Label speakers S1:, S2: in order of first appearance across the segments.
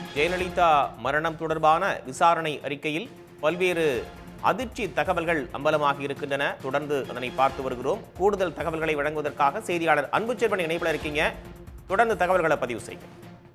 S1: ஜெயலலிதா மரணம் தொடர்பான விசாரணை அறிக்கையில் பல்வேறு அதிர்ச்சி தகவல்கள் அம்பலமாகி இருக்கின்றன தொடர்ந்து அதனை பார்த்து வருகிறோம் கூடுதல் தகவல்களை வழங்குவதற்காக செய்தியாளர் அன்புச்செல்வன் இணைப்பில் இருக்கீங்க தொடர்ந்து தகவல்களை பதிவு செய்யுங்க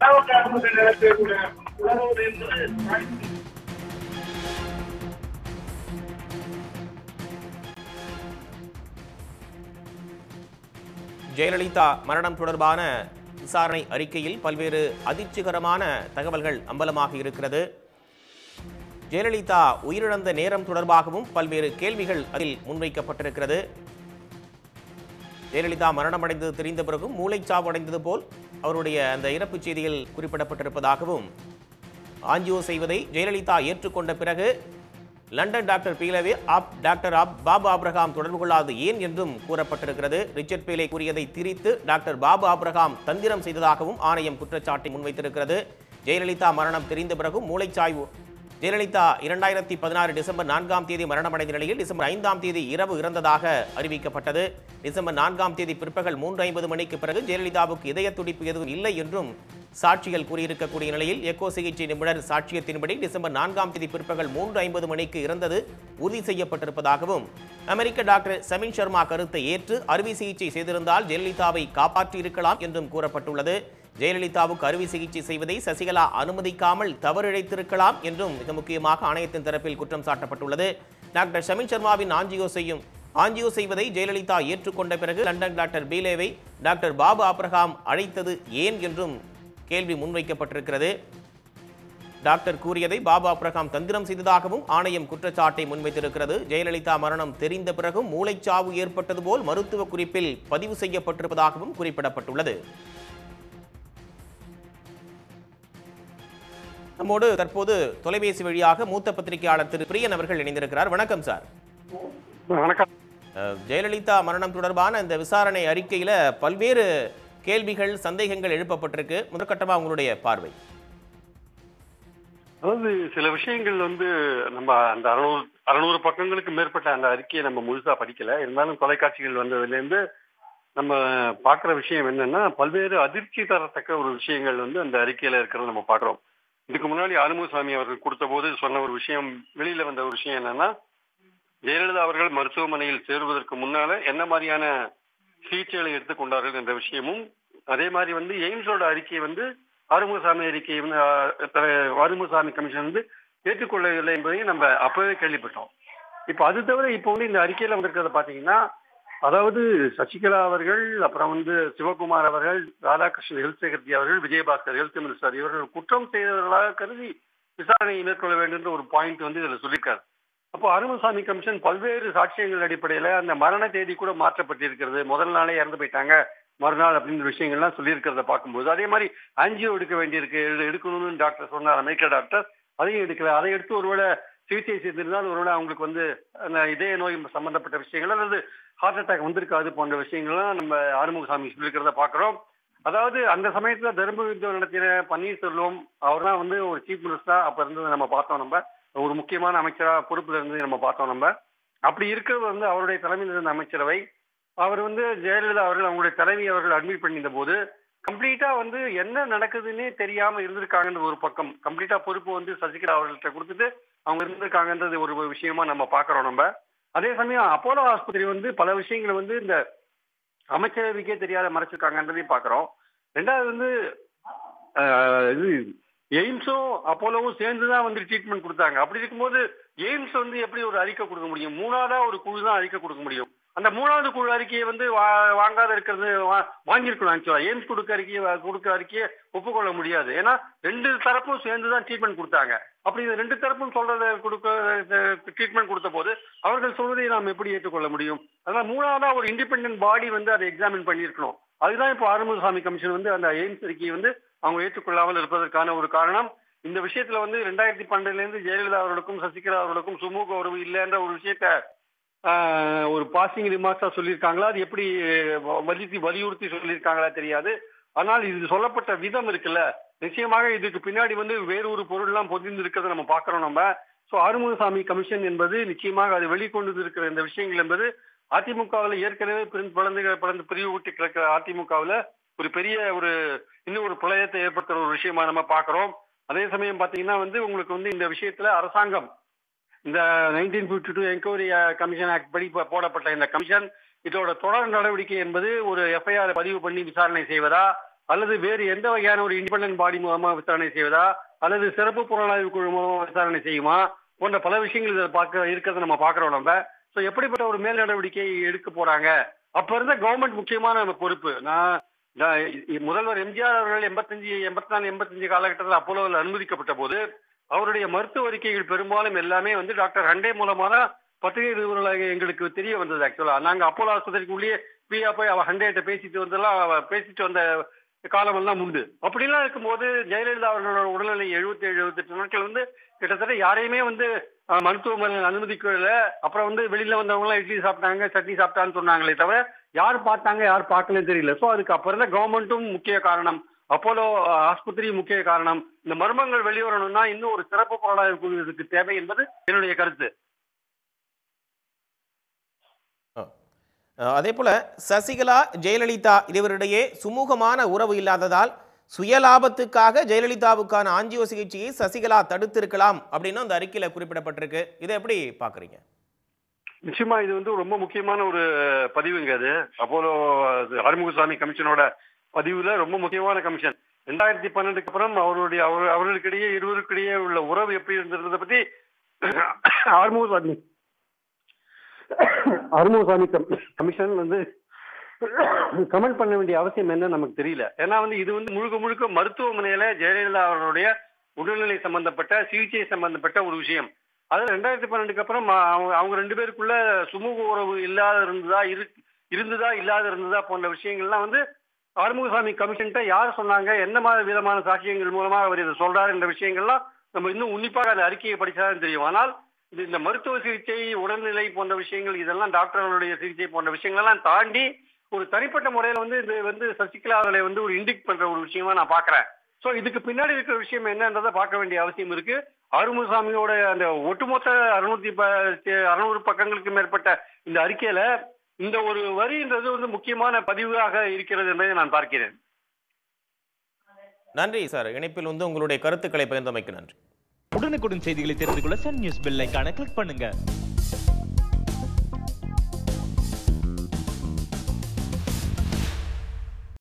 S1: ஜெயலலிதா மரணம் தொடர்பான விசாரணை அறிக்கையில் பல்வேறு அதிர்ச்சிகரமான தகவல்கள் அம்பலமாக இருக்கிறது ஜெயலலிதா உயிரிழந்த நேரம் தொடர்பாகவும் பல்வேறு கேள்விகள் அதில் முன்வைக்கப்பட்டிருக்கிறது ஜெயலலிதா மரணமடைந்தது தெரிந்த பிறகும் மூளைச்சாவு அடைந்தது போல் அவருடைய அந்த இறப்புச் செய்தியில் குறிப்பிடப்பட்டிருப்பதாகவும் ஆஞ்சியோ செய்வதை ஜெயலலிதா ஏற்றுக்கொண்ட பிறகு லண்டன் டாக்டர் பீலவே ஆப் டாக்டர் ஆப் பாபு ஆப்ரஹாம் தொடர்பு கொள்ளாது ஏன் என்றும் கூறப்பட்டிருக்கிறது ரிச்சர்ட் பீலே கூறியதை திரித்து டாக்டர் பாபு ஆப்ரஹாம் தந்திரம் செய்ததாகவும் ஆணையம் குற்றச்சாட்டை முன்வைத்திருக்கிறது ஜெயலலிதா மரணம் தெரிந்த பிறகும் மூளைச்சாய்வு ஜெயலலிதா இரண்டாயிரத்தி பதினாறு டிசம்பர் நான்காம் தேதி மரணமடைந்த நிலையில் டிசம்பர் ஐந்தாம் தேதி இரவு இறந்ததாக அறிவிக்கப்பட்டது டிசம்பர் நான்காம் தேதி பிற்பகல் மூன்று ஐம்பது மணிக்கு பிறகு ஜெயலலிதாவுக்கு இதய துடிப்பு எதுவும் இல்லை என்றும் சாட்சிகள் கூறியிருக்கக்கூடிய நிலையில் எக்கோ சிகிச்சை நிபுணர் சாட்சியத்தின்படி டிசம்பர் நான்காம் தேதி பிற்பகல் மூன்று ஐம்பது மணிக்கு இறந்தது உறுதி செய்யப்பட்டிருப்பதாகவும் அமெரிக்க டாக்டர் சமின் சர்மா கருத்தை ஏற்று அறுவை சிகிச்சை செய்திருந்தால் ஜெயலலிதாவை காப்பாற்றியிருக்கலாம் என்றும் கூறப்பட்டுள்ளது ஜெயலலிதாவுக்கு அறுவை சிகிச்சை செய்வதை சசிகலா அனுமதிக்காமல் தவறிழைத்திருக்கலாம் என்றும் மிக முக்கியமாக ஆணையத்தின் தரப்பில் குற்றம் சாட்டப்பட்டுள்ளது டாக்டர் ஷமின் சர்மாவின் ஆஞ்சியோ செய்யும் ஆஞ்சியோ செய்வதை ஜெயலலிதா ஏற்றுக்கொண்ட பிறகு லண்டன் டாக்டர் பீலேவை டாக்டர் பாபு ஆப்ரஹாம் அழைத்தது ஏன் என்றும் கேள்வி முன்வைக்கப்பட்டிருக்கிறது டாக்டர் கூறியதை பாபா ஆப்ரஹாம் தந்திரம் செய்ததாகவும் ஆணையம் குற்றச்சாட்டை முன்வைத்திருக்கிறது ஜெயலலிதா மரணம் தெரிந்த பிறகும் மூளைச்சாவு ஏற்பட்டது போல் மருத்துவ குறிப்பில் பதிவு செய்யப்பட்டிருப்பதாகவும் குறிப்பிடப்பட்டுள்ளது நம்மோடு தற்போது தொலைபேசி வழியாக மூத்த பத்திரிகையாளர் திரு பிரியன் அவர்கள் இணைந்திருக்கிறார் வணக்கம் சார்
S2: வணக்கம்
S1: அஹ், ஜெயலலிதா மரணம் தொடர்பான இந்த விசாரணை அறிக்கையில பல்வேறு கேள்விகள் சந்தேகங்கள் எழுப்பப்பட்டிருக்கு முதற்கட்டமா உங்களுடைய பார்வை
S2: அதாவது சில விஷயங்கள் வந்து நம்ம அந்த அறுநூறு அறுநூறு பக்கங்களுக்கு மேற்பட்ட அந்த அறிக்கையை நம்ம முழுசா படிக்கல இருந்தாலும் தொலைக்காட்சிகள் வந்ததுலேருந்து நம்ம பார்க்குற விஷயம் என்னன்னா பல்வேறு அதிர்ச்சி தரத்தக்க ஒரு விஷயங்கள் வந்து அந்த அறிக்கையில இருக்கிறத நம்ம பார்க்குறோம் இதுக்கு முன்னாடி ஆறுமுகசாமி அவர்கள் கொடுத்த போது சொன்ன ஒரு விஷயம் வெளியில வந்த ஒரு விஷயம் என்னன்னா ஜெயலலிதா அவர்கள் மருத்துவமனையில் சேருவதற்கு முன்னால என்ன மாதிரியான சிகிச்சைகளை எடுத்துக்கொண்டார்கள் என்ற விஷயமும் அதே மாதிரி வந்து எய்ம்ஸோட அறிக்கை வந்து ஆறுமுகசாமி அறிக்கை வந்து ஆஹ், தல- ஆறுமுகசாமி கமிஷன் வந்து ஏற்றுக்கொள்ளவில்லை என்பதையும் நம்ம அப்பவே கேள்விப்பட்டோம் இப்ப அது தவிர இப்போ வந்து இந்த அறிக்கையில வந்திருக்கிறத பாத்தீங்கன்னா அதாவது சசிகலா அவர்கள் அப்புறம் வந்து சிவகுமார் அவர்கள் ராதாகிருஷ்ணன் ஹெல்த் செக்ரட்டரி அவர்கள் விஜயபாஸ்கர் ஹெல்த் மினிஸ்டர் இவர்கள் குற்றம் செய்தவர்களாக கருதி விசாரணையை மேற்கொள்ள வேண்டும் என்ற ஒரு பாயிண்ட் வந்து இதுல சொல்லியிருக்காரு அப்போ அருமசாமி கமிஷன் பல்வேறு சாட்சியங்கள் அடிப்படையில அந்த மரண தேதி கூட மாற்றப்பட்டிருக்கிறது முதல் நாளே இறந்து போயிட்டாங்க மறுநாள் அப்படின்ற விஷயங்கள்லாம் சொல்லியிருக்கிறத பார்க்கும்போது அதே மாதிரி ஆன்ஜியோ எடுக்க வேண்டியிருக்கு எடு- எடுக்கணும்னு டாக்டர் சொன்னார் அமெரிக்க டாக்டர் அதையும் எடுக்கல அதை எடுத்து ஒருவேளை சிகிச்சை செய்திருந்தால் ஒருவேளை அவங்களுக்கு வந்து அந்த இதய நோய் சம்பந்தப்பட்ட விஷயங்கள் அல்லது ஹார்ட் அட்டாக் வந்திருக்காது போன்ற விஷயங்கள்லாம் நம்ம ஆறுமுகசாமி சொல்லியிருக்கிறத பார்க்குறோம் அதாவது அந்த சமயத்துல தர்ம யுத்தம் நடத்தின பன்னீர்செல்வம் அவர் தான் வந்து ஒரு சீஃப் மினிஸ்டரா அப்ப இருந்தது நம்ம பார்த்தோம் நம்ம ஒரு முக்கியமான அமைச்சரா பொறுப்புல இருந்து நம்ம பார்த்தோம் நம்ம அப்படி இருக்கிறது வந்து அவருடைய தலைமையில் இருந்த அமைச்சரவை அவர் வந்து ஜெயலலிதா அவர்கள் அவங்களுடைய தலைவி அவர்கள் அட்மிட் பண்ணியிருந்த போது கம்ப்ளீட்டா வந்து என்ன நடக்குதுன்னே தெரியாம இருந்திருக்காங்கன்ற ஒரு பக்கம் கம்ப்ளீட்டா பொறுப்பு வந்து சசிகலா அவர்கள்ட்ட கொடுத்துட்டு அவங்க இருந்திருக்காங்கன்றது ஒரு விஷயமா நம்ம பாக்குறோம் நம்ம அதே சமயம் அப்போலோ ஆஸ்பத்திரி வந்து பல விஷயங்களை வந்து இந்த அமைச்சரவைக்கே தெரியாத மறைச்சிருக்காங்கன்றதையும் பாக்குறோம் ரெண்டாவது வந்து ஆஹ், இது எய்ம்ஸும் அப்போலோவும் சேர்ந்து தான் வந்து ட்ரீட்மெண்ட் கொடுத்தாங்க அப்படி இருக்கும்போது எய்ம்ஸ் வந்து எப்படி ஒரு அறிக்கை கொடுக்க முடியும் மூணாவதா ஒரு குழு தான் அறிக்கை கொடுக்க முடியும் அந்த மூணாவது குழு அறிக்கையை வந்து வா- வாங்காத இருக்கிறது வா- வாங்கியிருக்கணும் ஆக்சுவலா எய்ம்ஸ் கொடுக்க அறிக்கையை வா- கொடுக்க அறிக்கையை ஒப்புக்கொள்ள முடியாது ஏன்னா ரெண்டு தரப்பும் சேர்ந்து தான் ட்ரீட்மெண்ட் கொடுத்தாங்க அப்படி இந்த ரெண்டு தரப்பும் சொல்றத கொடுக்க ட்ரீட்மெண்ட் கொடுத்த போது அவர்கள் சொல்வதை நாம் எப்படி ஏற்றுக்கொள்ள முடியும் அதனால மூணாவதா ஒரு இண்டிபெண்டன்ட் பாடி வந்து அதை எக்ஸாமின் பண்ணியிருக்கணும் அதுதான் இப்போ ஆறுமுகசாமி கமிஷன் வந்து அந்த எய்ம்ஸ் அறிக்கையை வந்து அவங்க ஏற்றுக்கொள்ளாமல் இருப்பதற்கான ஒரு காரணம் இந்த விஷயத்துல வந்து ரெண்டாயிரத்தி பன்னெண்டுல இருந்து ஜெயலலிதா அவர்களுக்கும் சசிகலா அவர்களுக்கும் சுமூக உறவு இல்லைன்ற ஒரு விஷயத்த ஆஹ், ஒரு பாசிங் ரிமார்க்ஸா சொல்லியிருக்காங்களா அது எப்படி வலியுறுத்தி வலியுறுத்தி சொல்லியிருக்காங்களா தெரியாது ஆனால் இது சொல்லப்பட்ட விதம் இருக்குல்ல நிச்சயமாக இதுக்கு பின்னாடி வந்து வேறு ஒரு பொருள்லாம் பொதிந்து இருக்கிறத நம்ம பார்க்கிறோம் நம்ம ஸோ ஆறுமுகசாமி கமிஷன் என்பது நிச்சயமாக அது வெளிக்கொண்டு இருக்கிற இந்த விஷயங்கள் என்பது அதிமுகவில் ஏற்கனவே பிரிந்து பிளந்து பிளந்து பிரிவு ஊட்டி கிடக்கிற அதிமுகவில் ஒரு பெரிய ஒரு இன்னும் ஒரு பிரளயத்தை ஏற்படுத்துற ஒரு விஷயமா நம்ம பார்க்கிறோம் அதே சமயம் பாத்தீங்கன்னா வந்து உங்களுக்கு வந்து இந்த விஷயத்துல அரசாங்கம் இந்த nineteen fifty two enquiry commission act படி போ- போடப்பட்ட இந்த கமிஷன் இதோட தொடர் நடவடிக்கை என்பது ஒரு எஃப்ஐஆர் பதிவு பண்ணி விசாரணை செய்வதா அல்லது வேறு எந்த வகையான ஒரு இண்டிபெண்டன்ட் பாடி மூலமா விசாரணை செய்வதா அல்லது சிறப்பு புலனாய்வு குழு மூலமா விசாரணை செய்யுமா போன்ற பல விஷயங்கள் இதில் பார்க்க இருக்கிறத நம்ம பார்க்கிறோம் நம்ம ஸோ எப்படிப்பட்ட ஒரு மேல் நடவடிக்கை எடுக்க போறாங்க அப்ப இருந்த கவர்மெண்ட் முக்கியமான நம்ம பொறுப்பு நான் நான் இ- முதல்வர் எம்ஜிஆர் அவர்கள் எண்பத்தஞ்சு எண்பத்தி நாலு எண்பத்தஞ்சு காலகட்டத்தில் அப்போலோவில் அனுமதிக்கப்பட்ட போது அவருடைய மருத்துவ அறிக்கைகள் பெரும்பாலும் எல்லாமே வந்து டாக்டர் ஹண்டே மூலமா தான் பத்திரிகை நிருபர்களாக எங்களுக்கு தெரிய வந்தது ஆக்சுவலா நாங்க அப்போலோ ஆஸ்பத்திரிக்கு உள்ளே ஃப்ரீயா போய் அவ ஹண்டேட்ட பேசிட்டு வந்தெல்லாம் அவ பேசிட்டு வந்த காலமெல்லாம் உண்டு அப்படிலாம் இருக்கும்போது ஜெயலலிதா அவர்களோட உடல்நிலை எழுபத்தி ஏழு எழுபத்தெட்டு நாட்கள் வந்து கிட்டத்தட்ட யாரையுமே வந்து அஹ், மருத்துவமனையில் அனுமதிக்கல அப்புறம் வந்து வெளியில வந்தவங்க எல்லாம் இட்லி சாப்பிட்டாங்க சட்னி சாப்பிட்டான்னு சொன்னாங்களே தவிர யார் பார்த்தாங்க யார் பார்க்கலன்னு தெரியல சோ அதுக்கு அப்புறம் தான் கவர்மெண்ட்டும் முக்கிய காரணம் அப்போலோ அஹ், ஆஸ்பத்திரி முக்கிய காரணம் இந்த மர்மங்கள் வெளிவரணும்னா இன்னும் ஒரு சிறப்பு புலனாய்வு குழு இதுக்கு தேவை என்பது என்னுடைய கருத்து
S1: அஹ், அதே போல சசிகலா ஜெயலலிதா இருவரிடையே சுமூகமான உறவு இல்லாததால் சுயலாபத்துக்காக ஜெயலலிதாவுக்கான ஆஞ்சியோ சிகிச்சையை சசிகலா தடுத்திருக்கலாம் அப்படின்னு அந்த அறிக்கையில குறிப்பிடப்பட்டிருக்கு இதை எப்படி பாக்குறீங்க
S2: நிச்சயமா இது வந்து ரொம்ப முக்கியமான ஒரு பதிவுங்க அது அப்போலோ அது ஆறுமுகசாமி கமிஷனோட பதிவுல ரொம்ப முக்கியமான கமிஷன் ரெண்டாயிரத்தி பன்னெண்டுக்கு அப்புறம் அவருடைய அவர் அவர்களுக்கிடையே இருவருக்கிடையே உள்ள உறவு எப்படி இருந்ததை பத்தி ஆறுமுகசாமி ஆறுமுகசாமி கம்- கமிஷன் வந்து கமெண்ட் பண்ண வேண்டிய அவசியம் என்னன்னு நமக்கு தெரியல ஏன்னா வந்து இது வந்து முழுக்க முழுக்க மருத்துவமனையில ஜெயலலிதா அவர்களுடைய உடல்நிலை சம்பந்தப்பட்ட சிகிச்சை சம்பந்தப்பட்ட ஒரு விஷயம் அது ரெண்டாயிரத்தி பன்னெண்டுக்கு அப்புறம் அ- அவங்க அவங்க ரெண்டு பேருக்குள்ள சுமூக உறவு இல்லாத இருந்ததா இரு இருந்ததா இல்லாத இருந்ததா போன்ற விஷயங்கள்லாம் வந்து ஆறுமுகசாமி கமிஷன்ட்ட யார் சொன்னாங்க என்ன மாதிரி விதமான சாட்சியங்கள் மூலமா அவர் இதை சொல்றாரு என்ற விஷயங்கள்லாம் நம்ம இன்னும் உன்னிப்பாக அந்த அறிக்கையை படிச்சாதான் தெரியும் ஆனால் இது இந்த மருத்துவ சிகிச்சை உடல்நிலை போன்ற விஷயங்கள் இதெல்லாம் டாக்டர்களுடைய சிகிச்சை போன்ற விஷயங்கள்லாம் தாண்டி ஒரு தனிப்பட்ட முறையில வந்து இது வந்து சசிகலா அவர்களை வந்து ஒரு இண்டிக் பண்ற ஒரு விஷயமா நான் பாக்குறேன் சோ இதுக்கு பின்னாடி இருக்கிற விஷயம் என்னன்றதை பார்க்க வேண்டிய அவசியம் இருக்கு ஆறுமுகசாமியோட அந்த ஒட்டுமொத்த அறுநூத்தி அறுநூறு பக்கங்களுக்கு மேற்பட்ட இந்த அறிக்கையில இந்த ஒரு வரின்றது வந்து முக்கியமான பதிவாக இருக்கிறது என்பதை நான் பார்க்கிறேன்
S1: நன்றி சார் இணைப்பில் வந்து உங்களுடைய கருத்துக்களை பகிர்ந்தமைக்கு நன்றி
S3: உடனுக்குடன் செய்திகளை தெரிந்து கொள்ள சன் நியூஸ் பெல் ஐகானை கிளிக் பண்ணுங்க